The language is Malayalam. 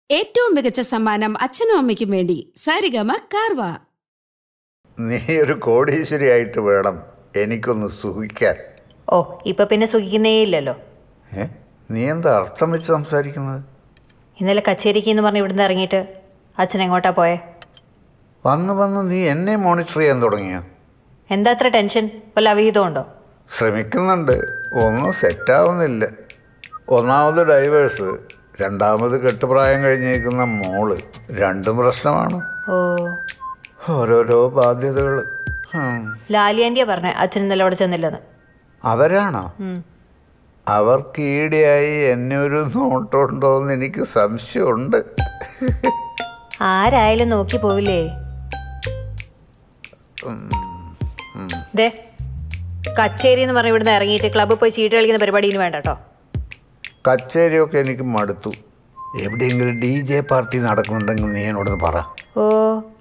ഏറ്റവും മികച്ച സമ്മാനം അച്ഛനും അമ്മയ്ക്കും വേണ്ടി സാരിഗമ കാർവ നീ ഒരു കോടീശ്വരിയായിട്ട് വേണം എനിക്കൊന്ന് സുഖിക്കാൻ ഓ ഇപ്പൊ പിന്നെ സുഖിക്കുന്നേ ഇല്ലല്ലോ ഏ നീ എന്താ അർത്ഥം വെച്ച് സംസാരിക്കുന്നത് ഇന്നലെ കച്ചേരിക്ക് എന്ന് പറഞ്ഞ് ഇവിടുന്ന് ഇറങ്ങിയിട്ട് അച്ഛൻ എങ്ങോട്ടാ പോയെ വന്ന് വന്ന് നീ എന്നെ മോണിറ്റർ ചെയ്യാൻ തുടങ്ങിയോ എന്താ അത്ര ടെൻഷൻ വല്ല അവിഹിതമുണ്ടോ ശ്രമിക്കുന്നുണ്ട് ഒന്നും സെറ്റാവുന്നില്ല ഒന്നാമത് ഡൈവേഴ്സ് രണ്ടാമത് കെട്ടുപ്രായം കഴിഞ്ഞേക്കുന്ന മോള് രണ്ടും പ്രശ്നമാണ് ഓ ഓരോരോ ബാധ്യതകൾ ലാലിയാൻ്റിയാ പറഞ്ഞേ അച്ഛൻ ഇന്നലെ അവിടെ ചെന്നില്ലെന്ന് അവരാണോ അവർക്ക് ഈടെയായി എന്നെ ഒരു നോട്ടമുണ്ടോ എന്ന് എനിക്ക് സംശയമുണ്ട് ആരായാലും നോക്കി പോവില്ലേ ദേ കച്ചേരി എന്ന് പറഞ്ഞ് ഇവിടുന്ന് ഇറങ്ങിയിട്ട് ക്ലബ്ബിൽ പോയി ചീട്ട് കളിക്കുന്ന പരിപാടിയിൽ വേണ്ട കേട്ടോ കച്ചേരിയൊക്കെ എനിക്ക് മടുത്തു എവിടെയെങ്കിലും ഡി ജെ പാർട്ടി നടക്കുന്നുണ്ടെങ്കിൽ നീ എന്നോടൊന്ന് പറ ഓ